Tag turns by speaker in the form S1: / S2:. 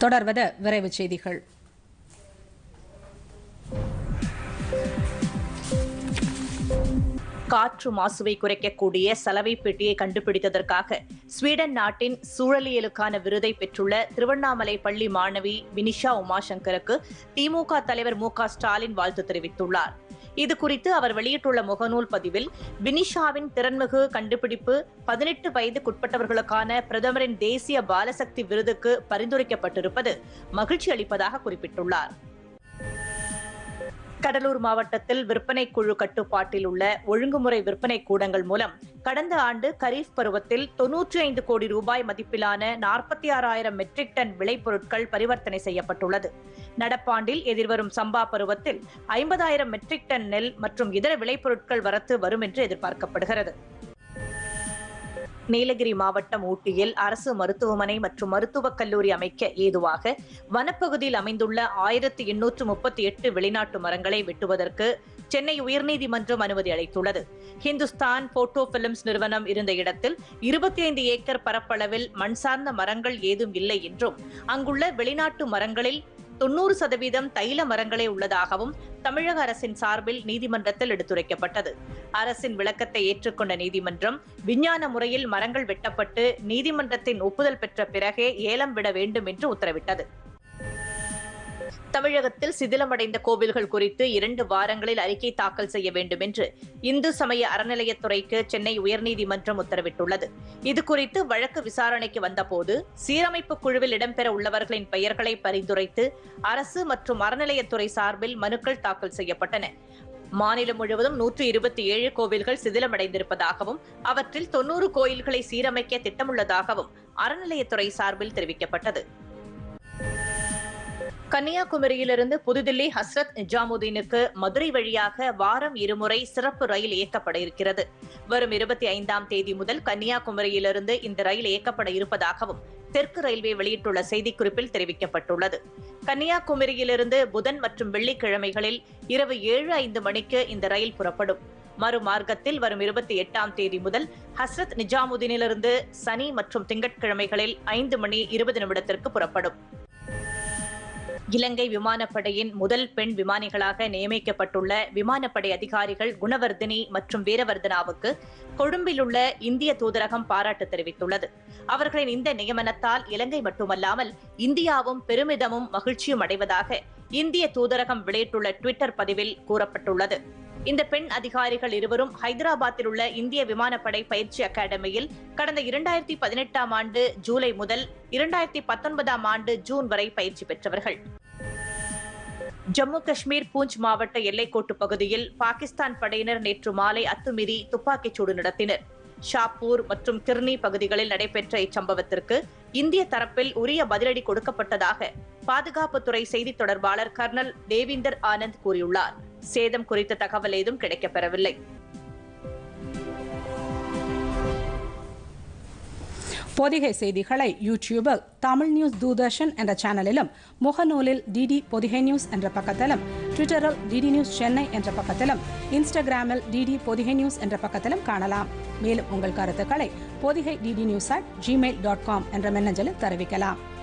S1: தொடர்வது விரைவுச் செய்திகள்
S2: காற்று மாசுவை குறைக்கக்கூடிய சலவை பெட்டியை கண்டுபிடித்ததற்காக ஸ்வீடன் நாட்டின் சூழலியலுக்கான விருதை பெற்றுள்ள திருவண்ணாமலை பள்ளி மாணவி வினிஷா உமாசங்கருக்கு திமுக தலைவர் மு க ஸ்டாலின் வாழ்த்து தெரிவித்துள்ளார் இது குறித்து அவர் வெளியிட்டுள்ள முகநூல் பதிவில் வினிஷாவின் திறன்மிகு கண்டுபிடிப்பு பதினெட்டு வயதுக்குட்பட்டவர்களுக்கான பிரதமரின் தேசிய பாலசக்தி விருதுக்கு பரிந்துரைக்கப்பட்டிருப்பது மகிழ்ச்சி அளிப்பதாக குறிப்பிட்டுள்ளார் கடலூர் மாவட்டத்தில் விற்பனை குழு கட்டுப்பாட்டில் உள்ள ஒழுங்குமுறை விற்பனை கூடங்கள் மூலம் கடந்த ஆண்டு கரீஃப் பருவத்தில் தொன்னூற்றி ஐந்து கோடி ரூபாய் மதிப்பிலான நாற்பத்தி ஆறாயிரம் மெட்ரிக் டன் விளைபொருட்கள் பரிவர்த்தனை செய்யப்பட்டுள்ளது நடப்பாண்டில் எதிர்வரும் சம்பா பருவத்தில் ஐம்பதாயிரம் மெட்ரிக் டன் நெல் மற்றும் இதர விளைபொருட்கள் வரத்து வரும் என்று எதிர்பார்க்கப்படுகிறது நீலகிரி மாவட்டம் ஊட்டியில் அரசு மருத்துவமனை மற்றும் மருத்துவக் கல்லூரி அமைக்க ஏதுவாக வனப்பகுதியில் அமைந்துள்ள ஆயிரத்தி எண்ணூற்று முப்பத்தி எட்டு வெளிநாட்டு மரங்களை வெட்டுவதற்கு சென்னை உயர்நீதிமன்றம் அனுமதி அளித்துள்ளது ஹிந்துஸ்தான் போட்டோ பிலிம்ஸ் நிறுவனம் இருந்த இடத்தில் இருபத்தி ஐந்து ஏக்கர் பரப்பளவில் மண் சார்ந்த மரங்கள் ஏதும் இல்லை என்றும் அங்குள்ள வெளிநாட்டு மரங்களில் தொன்னூறு சதவீதம் தைல மரங்களே உள்ளதாகவும் தமிழக அரசின் சார்பில் நீதிமன்றத்தில் எடுத்துரைக்கப்பட்டது அரசின் விளக்கத்தை ஏற்றுக்கொண்ட நீதிமன்றம் விஞ்ஞான முறையில் மரங்கள் வெட்டப்பட்டு நீதிமன்றத்தின் ஒப்புதல் பெற்ற பிறகே ஏலம் விட வேண்டும் என்று உத்தரவிட்டது தமிழகத்தில் சிதிலமடைந்த கோவில்கள் குறித்து இரண்டு வாரங்களில் அறிக்கை தாக்கல் செய்ய வேண்டும் என்று இந்து சமய அறநிலையத்துறைக்கு சென்னை உயர்நீதிமன்றம் உத்தரவிட்டுள்ளது இதுகுறித்து வழக்கு விசாரணைக்கு வந்தபோது சீரமைப்பு குழுவில் இடம்பெற உள்ளவர்களின் பெயர்களை பரிந்துரைத்து அரசு மற்றும் அறநிலையத்துறை சார்பில் மனுக்கள் தாக்கல் செய்யப்பட்டன மாநிலம் முழுவதும் நூற்று இருபத்தி ஏழு கோவில்கள் சிதிலமடைந்திருப்பதாகவும் அவற்றில் தொன்னூறு கோயில்களை சீரமைக்க திட்டமுள்ளதாகவும் அறநிலையத்துறை சார்பில் தெரிவிக்கப்பட்டது கன்னியாகுமரியிலிருந்து புதுதில்லி ஹஸ்ரத் நிஜாமுதீனுக்கு மதுரை வழியாக வாரம் இருமுறை சிறப்பு ரயில் இயக்கப்பட இருக்கிறது வரும் இருபத்தி ஐந்தாம் தேதி முதல் கன்னியாகுமரியிலிருந்து இந்த ரயில் இயக்கப்பட இருப்பதாகவும் தெற்கு ரயில்வே வெளியிட்டுள்ள செய்திக்குறிப்பில் தெரிவிக்கப்பட்டுள்ளது கன்னியாகுமரியிலிருந்து புதன் மற்றும் வெள்ளிக்கிழமைகளில் இரவு ஏழு ஐந்து மணிக்கு இந்த ரயில் புறப்படும் மறுமார்க்கத்தில் வரும் இருபத்தி எட்டாம் தேதி முதல் ஹஸ்ரத் நிஜாமுதீனிலிருந்து சனி மற்றும் திங்கட்கிழமைகளில் ஐந்து மணி இருபது நிமிடத்திற்கு புறப்படும் இலங்கை விமானப்படையின் முதல் பெண் விமானிகளாக நியமிக்கப்பட்டுள்ள விமானப்படை அதிகாரிகள் குணவர்தினி மற்றும் வீரவர்தனாவுக்கு கொழும்பில் உள்ள இந்திய தூதரகம் பாராட்டு தெரிவித்துள்ளது அவர்களின் இந்த நியமனத்தால் இலங்கை மட்டுமல்லாமல் இந்தியாவும் பெருமிதமும் மகிழ்ச்சியும் அடைவதாக இந்திய தூதரகம் வெளியிட்டுள்ள டுவிட்டர் பதிவில் கூறப்பட்டுள்ளது இந்த பெண் அதிகாரிகள் இருவரும் ஹைதராபாத்தில் உள்ள இந்திய விமானப்படை பயிற்சி அகாடமியில் கடந்த இரண்டாயிரத்தி பதினெட்டாம் ஆண்டு ஜூலை முதல் இரண்டாயிரத்தி பத்தொன்பதாம் ஆண்டு ஜூன் வரை பயிற்சி பெற்றவர்கள் ஜம்மு காஷ்மீர் பூஞ்ச் மாவட்ட எல்லைக்கோட்டு பகுதியில் பாகிஸ்தான் படையினர் நேற்று மாலை அத்துமீறி துப்பாக்கிச் சூடு நடத்தினர் ஷாப்பூர் மற்றும் கிர்னி பகுதிகளில் நடைபெற்ற இச்சம்பவத்திற்கு இந்திய தரப்பில் உரிய பதிலடி கொடுக்கப்பட்டதாக பாதுகாப்புத்துறை செய்தித் தொடர்பாளர் கர்னல் தேவிந்தர் ஆனந்த் கூறியுள்ளார் சேதம் குறித்த தகவல் ஏதும் கிடைக்கப்பெறவில்லை
S1: பொதிகை செய்திகளை யூடியூபில் தமிழ் நியூஸ் தூர்தர்ஷன் என்ற சேனலிலும் முகநூலில் டிடி பொதிகை நியூஸ் என்ற பக்கத்திலும் ட்விட்டரில் டிடி நியூஸ் சென்னை என்ற பக்கத்திலும் இன்ஸ்டாகிராமில் டிடி பொதிகை நியூஸ் என்ற பக்கத்திலும் காணலாம் மேலும் உங்கள் கருத்துக்களை Podhigai DD news at Gmail dot com என்ற மின்னஞ்சலில் தெரிவிக்கலாம்